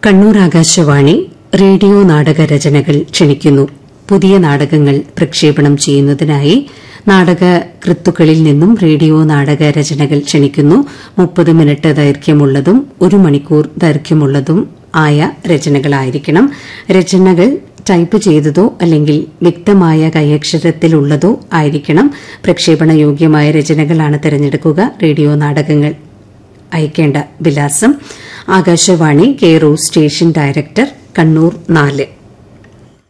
Kannur Akashvani radio നാടക രചനകൾ ക്ഷണിക്കുന്നു പുതിയ നാടകങ്ങൾ പ്രക്ഷേപണം ചെയ്യുന്നതിനായി നാടക കൃത്തുക്കളിൽ നിന്നും റേഡിയോ നാടക രചനകൾ ക്ഷണിക്കുന്നു മുപ്പത് മിനിറ്റ് ദൈർഘ്യമുള്ളതും ഒരു മണിക്കൂർ ദൈർഘ്യമുള്ളതും ആയ രചനകളായിരിക്കണം രചനകൾ ടൈപ്പ് ചെയ്തതോ അല്ലെങ്കിൽ വ്യക്തമായ കൈയക്ഷരത്തിലുള്ളതോ ആയിരിക്കണം പ്രക്ഷേപണ യോഗ്യമായ രചനകളാണ് തിരഞ്ഞെടുക്കുക റേഡിയോ നാടകങ്ങൾ അയക്കേണ്ട വിലാസം Akashvani care of station director Kannur നാല്